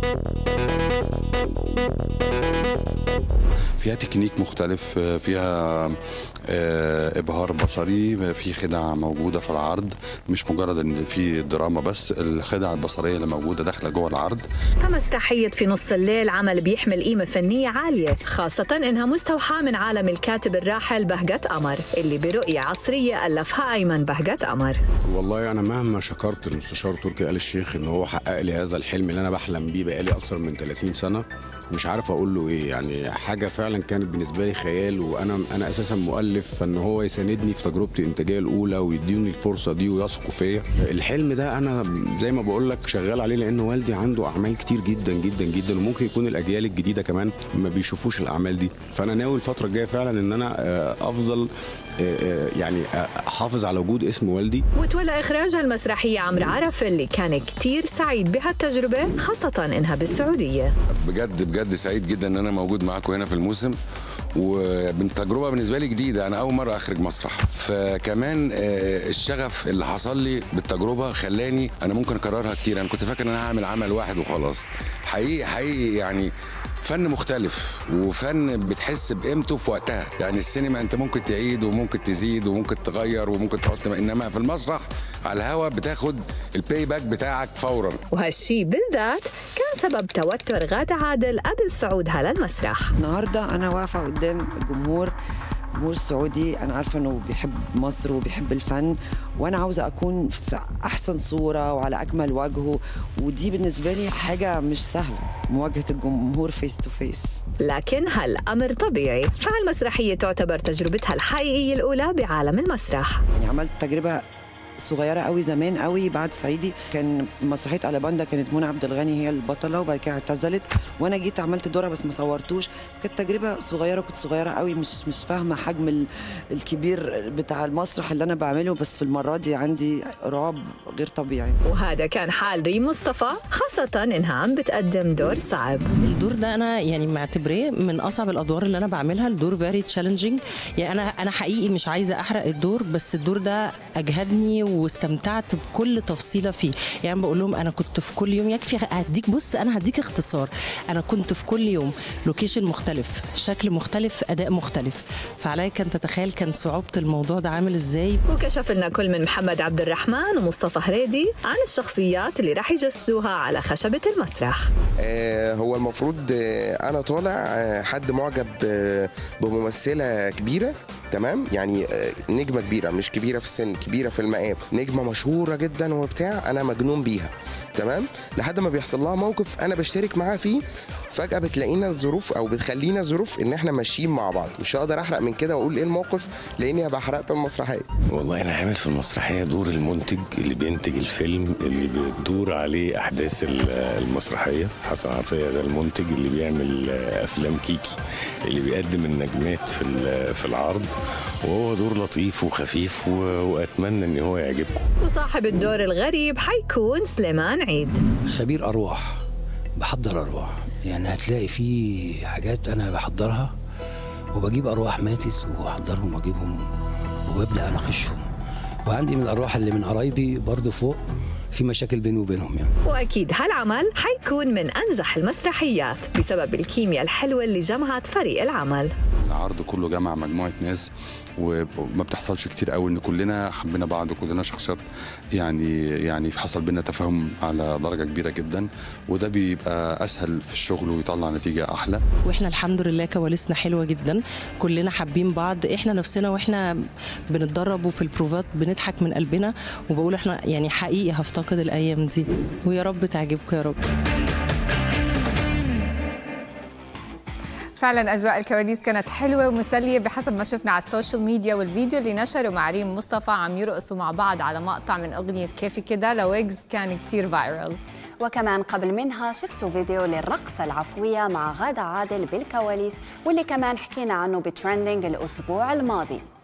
فيها تكنيك مختلف فيها آه، ابهار بصري في خدع موجوده في العرض مش مجرد ان في دراما بس الخدع البصريه اللي موجوده داخله جوه العرض فمسرحية في نص الليل عمل بيحمل قيمة فنية عالية خاصة إنها مستوحاة من عالم الكاتب الراحل بهجت قمر اللي برؤية عصرية ألفها أيمن بهجت قمر والله انا مهما شكرت المستشار تركي آل الشيخ ان هو حقق لي هذا الحلم اللي انا بحلم بيه بقالي اكتر من 30 سنه مش عارف اقول له ايه يعني حاجه فعلا كانت بالنسبه لي خيال وانا انا اساسا مؤلف فان هو يساندني في تجربتي الانتاجيه الاولى ويديني الفرصه دي ويثقوا فيا الحلم ده انا زي ما بقول لك شغال عليه لان والدي عنده اعمال كتير جدا جدا جدا وممكن يكون الاجيال الجديده كمان ما بيشوفوش الاعمال دي فانا ناوي الفتره الجايه فعلا ان انا آه، افضل آه، آه، يعني آه، احافظ على وجود اسم والدي وتولى إخراجها المسرحية عمرو عرف اللي كان كتير سعيد بهالتجربة خاصة إنها بالسعودية بجد بجد سعيد جدا ان انا موجود معاكم هنا في الموسم وتجربه بالنسبه لي جديده انا اول مره اخرج مسرح فكمان آه، الشغف اللي حصل لي بالتجربه خلاني انا ممكن اكررها كتير انا كنت فاكر ان انا هعمل عمل واحد وخلاص حقيقي حقيقي يعني فن مختلف وفن بتحس بقيمته في وقتها يعني السينما انت ممكن تعيد وممكن تزيد وممكن تغير وممكن تحط انما في المسرح على الهوا بتاخد الباي باك بتاعك فورا وهالشي بالذات كان سبب توتر غادة عادل قبل صعودها للمسرح النهارده انا واقفه قدام الجمهور جمهور سعودي انا عارفه انه بيحب مصر وبيحب الفن وانا عاوزه اكون في احسن صوره وعلى اكمل وجه ودي بالنسبه لي حاجه مش سهله مواجهه الجمهور فيس تو فيس لكن هالأمر طبيعي فهالمسرحية تعتبر تجربتها الحقيقية الأولى بعالم المسرح يعني عملت تجربه صغيره قوي زمان قوي بعد صعيدي كان مسرحيه الاباندا كانت منى عبد الغني هي البطله وبعد كده اعتزلت وانا جيت عملت دورها بس ما صورتوش كانت تجربه صغيره كنت صغيره قوي مش مش فاهمه حجم ال- الكبير بتاع المسرح اللي انا بعمله بس في المره دي عندي رعب غير طبيعي وهذا كان حال ريم مصطفى خاصة إنها عم بتقدم دور صعب الدور ده انا يعني معتبراه من اصعب الادوار اللي انا بعملها الدور فيري تشالنجينج يعني انا انا حقيقي مش عايزه احرق الدور بس الدور ده اجهدني واستمتعت بكل تفصيله فيه يعني بقول لهم انا كنت في كل يوم يكفي هديك بص انا هديك اختصار انا كنت في كل يوم لوكيشن مختلف شكل مختلف اداء مختلف فعليك ان تتخيل كان صعوبه الموضوع ده عامل ازاي وكشف لنا كل من محمد عبد الرحمن ومصطفى هريدي عن الشخصيات اللي رح يجسدوها على خشبة المسرح آه، هو المفروض آه، انا طالع آه، حد معجب آه، بممثله كبيره تمام يعني آه، نجمه كبيره مش كبيره في السن كبيره في المقام نجمه مشهوره جدا وبتاع انا مجنون بيها تمام لحد ما بيحصل لها موقف انا بشترك معاها فيه فجاه بتلاقينا الظروف او بتخلينا الظروف ان احنا ماشيين مع بعض مش هقدر احرق من كده واقول ايه الموقف لاني هبقى حرقت المسرحيه والله انا عامل في المسرحيه دور المنتج اللي بينتج الفيلم اللي بتدور عليه احداث ال- المسرحيه حسن عطيه ده المنتج اللي بيعمل افلام كيكي اللي بيقدم النجمات في ال- في العرض وهو دور لطيف وخفيف و- واتمنى ان هو يعجبكم وصاحب الدور الغريب حيكون سليمان عيد خبير ارواح بحضر ارواح يعني هتلاقي في حاجات انا بحضرها وبجيب ارواح ماتت واحضرهم واجيبهم وببدا اناقشهم وعندي من الارواح اللي من قرايبي برضه فوق في مشاكل بيني وبينهم يعني وأكيد هالعمل حيكون من أنجح المسرحيات بسبب الكيمياء الحلوة اللي جمعت فريق العمل العرض كله جمع مجموعه ناس وما بتحصلش كتير قوي ان كلنا حبينا بعض وكلنا شخصيات يعني يعني حصل بينا تفاهم على درجه كبيره جدا وده بيبقى اسهل في الشغل ويطلع نتيجه احلى واحنا الحمد لله كواليسنا حلوه جدا كلنا حابين بعض احنا نفسنا واحنا بنتدرب وفي البروفات بنضحك من قلبنا وبقول احنا يعني حقيقي هفتقد الايام دي ويا رب تعجبكم يا رب فعلا اجواء الكواليس كانت حلوه ومسليه بحسب ما شفنا على السوشيال ميديا والفيديو اللي نشره مع ريم مصطفى عم يرقصوا مع بعض على مقطع من اغنيه كيفي كده لويجز كان كتير فايرل وكمان قبل منها شفتوا فيديو للرقصة العفوية مع غادة عادل بالكواليس واللي كمان حكينا عنه بترندنج الأسبوع الماضي